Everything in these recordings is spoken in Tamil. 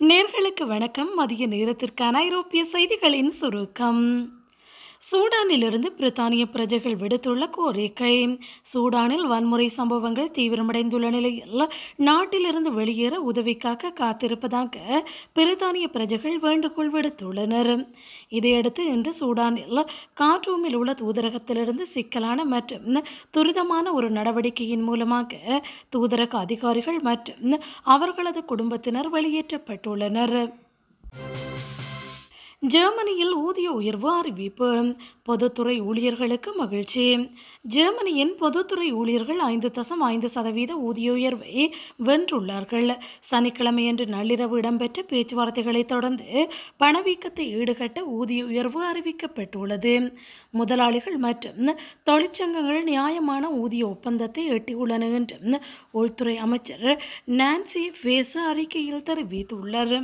நேர்களுக்கு வணக்கம் மதிய நேரத்திற்கான ஐரோப்பிய செய்திகளின் சுருக்கம் சூடானிலிருந்து பிரித்தானிய பிரஜைகள் விடுத்துள்ள கோரிக்கை சூடானில் வன்முறை சம்பவங்கள் தீவிரமடைந்துள்ள நிலையில் நாட்டிலிருந்து வெளியேற உதவிக்காக காத்திருப்பதாக பிரித்தானிய பிரஜைகள் வேண்டுகோள் விடுத்துள்ளனர் இதையடுத்து இன்று சூடானில் கார்ட்டூமில் உள்ள தூதரகத்திலிருந்து சிக்கலான மற்றும் துரிதமான ஒரு நடவடிக்கையின் மூலமாக தூதரக அதிகாரிகள் மற்றும் அவர்களது குடும்பத்தினர் வெளியேற்றப்பட்டுள்ளனர் ஜெர்மனியில் ஊதிய உயர்வு அறிவிப்பு பொதுத்துறை ஊழியர்களுக்கு மகிழ்ச்சி ஜெர்மனியின் பொதுத்துறை ஊழியர்கள் ஐந்து தசம் ஐந்து சதவீத ஊதிய உயர்வை வென்றுள்ளார்கள் சனிக்கிழமையன்று நள்ளிரவு இடம்பெற்ற பேச்சுவார்த்தைகளை தொடர்ந்து பணவீக்கத்தை ஈடுகட்ட ஊதிய உயர்வு அறிவிக்கப்பட்டுள்ளது முதலாளிகள் மற்றும் தொழிற்சங்கங்கள் நியாயமான ஊதிய ஒப்பந்தத்தை எட்டியுள்ளன என்று உள்துறை அமைச்சர் நான்சி ஃபேச அறிக்கையில் தெரிவித்துள்ளார்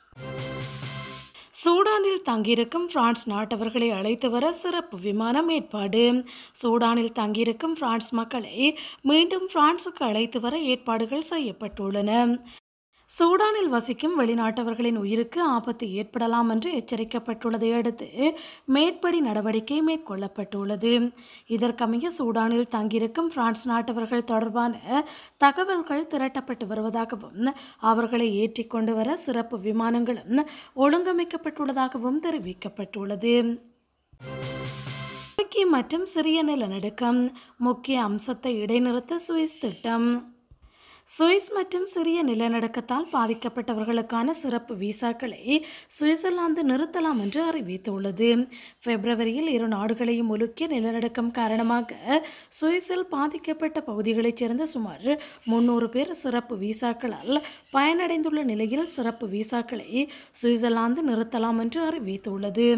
சூடானில் தங்கியிருக்கும் பிரான்ஸ் நாட்டவர்களை அழைத்து வர சிறப்பு விமானம் ஏற்பாடு சூடானில் தங்கியிருக்கும் பிரான்ஸ் மக்களை மீண்டும் பிரான்சுக்கு அழைத்து வர ஏற்பாடுகள் செய்யப்பட்டுள்ளன சூடானில் வசிக்கும் வெளிநாட்டவர்களின் உயிருக்கு ஆபத்து ஏற்படலாம் என்று எச்சரிக்கப்பட்டுள்ளதை அடுத்து மேற்படி நடவடிக்கை மேற்கொள்ளப்பட்டுள்ளது இதற்கமைய சூடானில் தங்கியிருக்கும் பிரான்ஸ் நாட்டவர்கள் தொடர்பான தகவல்கள் திரட்டப்பட்டு வருவதாகவும் அவர்களை ஏற்றிக்கொண்டு வர சிறப்பு விமானங்களும் ஒழுங்கமைக்கப்பட்டுள்ளதாகவும் தெரிவிக்கப்பட்டுள்ளது துருக்கி மற்றும் சிறிய நிலநடுக்கம் முக்கிய அம்சத்தை இடைநிறுத்த சுவிஸ் திட்டம் சுவிஸ் மற்றும் சிறிய நிலநடுக்கத்தால் பாதிக்கப்பட்டவர்களுக்கான சிறப்பு விசாக்களை சுவிட்சர்லாந்து நிறுத்தலாம் என்று அறிவித்துள்ளது பிப்ரவரியில் இரு நாடுகளையும் உலுக்கிய நிலநடுக்கம் காரணமாக சுவிஸில் பாதிக்கப்பட்ட பகுதிகளைச் சேர்ந்த சுமார் முன்னூறு பேர் சிறப்பு விசாக்களால் பயனடைந்துள்ள நிலையில் சிறப்பு விசாக்களை சுவிட்சர்லாந்து நிறுத்தலாம் என்று அறிவித்துள்ளது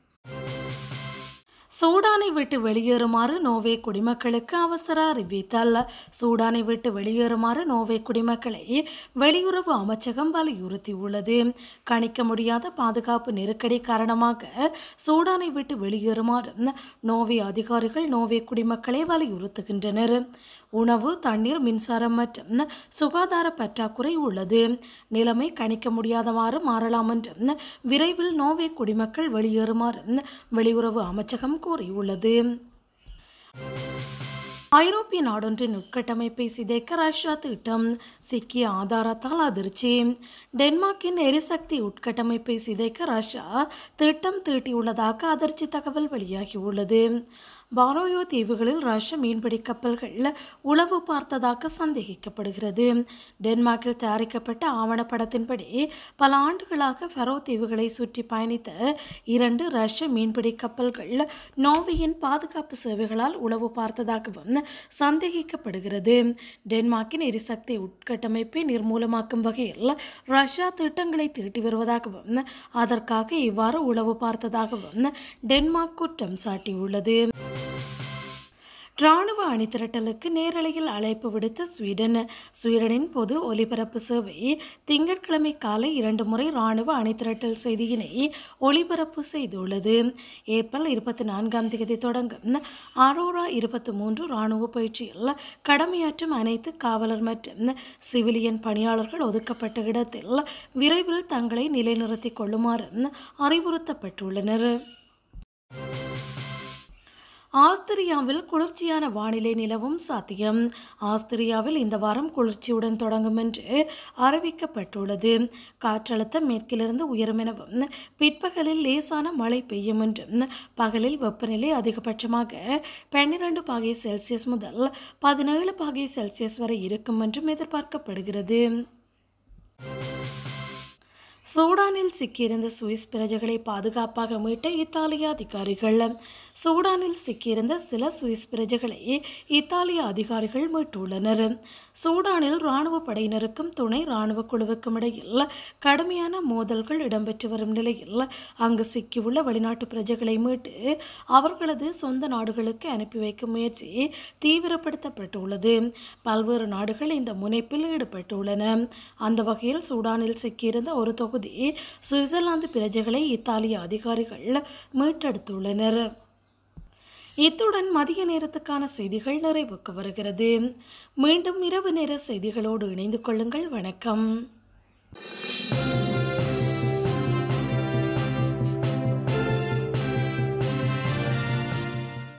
சூடானை விட்டு வெளியேறுமாறு நோவே குடிமக்களுக்கு அவசர அறிவித்தல் சூடானை விட்டு வெளியேறுமாறு நோவே குடிமக்களை வெளியுறவு அமைச்சகம் வலியுறுத்தியுள்ளது கணிக்க முடியாத பாதுகாப்பு நெருக்கடி காரணமாக சூடானை விட்டு வெளியேறுமாறு நோவே அதிகாரிகள் நோவே குடிமக்களை வலியுறுத்துகின்றனர் உணவு தண்ணீர் மின்சாரம் மற்றும் சுகாதார பற்றாக்குறை உள்ளது நிலைமை கணிக்க முடியாதவாறு மாறலாம் என்று விரைவில் நோவே குடிமக்கள் வெளியேறுமாறு வெளியுறவு அமைச்சகம் கூறியுள்ளது ஐரோப்பிய நாடொன்றின் உட்கட்டமைப்பை சிதைக்க ரஷ்யா திட்டம் சிக்கிய ஆதாரத்தால் அதிர்ச்சி டென்மார்க்கின் எரிசக்தி உட்கட்டமைப்பை சிதைக்க ரஷ்யா திட்டம் தீட்டியுள்ளதாக அதிர்ச்சி தகவல் வெளியாகியுள்ளது பாரோயோ தீவுகளில் ரஷ்ய மீன்பிடி கப்பல்கள் உளவு பார்த்ததாக சந்தேகிக்கப்படுகிறது டென்மார்க்கில் தயாரிக்கப்பட்ட ஆவணப்படத்தின்படி பல ஆண்டுகளாக ஃபெரோ தீவுகளை சுற்றி பயணித்த இரண்டு ரஷ்ய மீன்பிடி கப்பல்கள் நோர்வேயின் பாதுகாப்பு சேவைகளால் உளவு பார்த்ததாகவும் சந்தேகிக்கப்படுகிறது டென்மார்க்கின் எரிசக்தி உட்கட்டமைப்பை நிர்மூலமாக்கும் வகையில் ரஷ்யா திட்டங்களை தீட்டி வருவதாகவும் அதற்காக இவ்வாறு உளவு பார்த்ததாகவும் டென்மார்க் குற்றம் சாட்டியுள்ளது இராணுவ அணிதிரட்டலுக்கு நேரலையில் அழைப்பு விடுத்த ஸ்வீடன் ஸ்வீடனின் பொது ஒலிபரப்பு சேவை திங்கட்கிழமை காலை இரண்டு முறை இராணுவ அணிதிரட்டல் செய்தியினை ஒளிபரப்பு செய்துள்ளது ஏப்ரல் இருபத்தி நான்காம் தேதி தொடங்கும் அரோரா இருபத்தி மூன்று இராணுவ பயிற்சியில் கடமையாற்றும் அனைத்து காவலர் மற்றும் சிவிலியன் பணியாளர்கள் ஒதுக்கப்பட்ட இடத்தில் விரைவில் தங்களை நிலைநிறுத்திக் கொள்ளுமாறு அறிவுறுத்தப்பட்டுள்ளனர் ஆஸ்திரியாவில் குளிர்ச்சியான வானிலை நிலவும் சாத்தியம் ஆஸ்திரியாவில் இந்த வாரம் குளிர்ச்சியுடன் தொடங்கும் என்று அறிவிக்கப்பட்டுள்ளது காற்றழுத்தம் மேற்கிலிருந்து உயரும் எனவும் பிற்பகலில் லேசான மழை பெய்யும் என்றும் பகலில் வெப்பநிலை அதிகபட்சமாக பன்னிரண்டு பாகை செல்சியஸ் முதல் பதினேழு பாகை செல்சியஸ் வரை இருக்கும் என்றும் எதிர்பார்க்கப்படுகிறது சூடானில் சிக்கியிருந்த சுவிஸ் பிரஜைகளை பாதுகாப்பாக மீட்ட இத்தாலிய அதிகாரிகள் சூடானில் சிக்கியிருந்த சில சுவிஸ் பிரஜைகளை இத்தாலிய அதிகாரிகள் மீட்டுள்ளனர் சூடானில் இராணுவ படையினருக்கும் துணை இராணுவ குழுவுக்கும் இடையில் கடுமையான மோதல்கள் இடம்பெற்று வரும் நிலையில் அங்கு சிக்கியுள்ள வெளிநாட்டு பிரஜைகளை மீட்டு அவர்களது சொந்த நாடுகளுக்கு அனுப்பி வைக்கும் முயற்சி தீவிரப்படுத்தப்பட்டுள்ளது பல்வேறு நாடுகள் இந்த முனைப்பில் ஈடுபட்டுள்ளன அந்த வகையில் சூடானில் சிக்கியிருந்த ஒரு தொகுதி தொகுதி சுவிட்சர்லாந்து பிரஜைகளை இத்தாலிய அதிகாரிகள் மீட்டெடுத்துள்ளனர் இத்துடன் மதிய நேரத்துக்கான செய்திகள் நிறைவுக்கு வருகிறது மீண்டும் இரவு நேர செய்திகளோடு இணைந்து கொள்ளுங்கள் வணக்கம்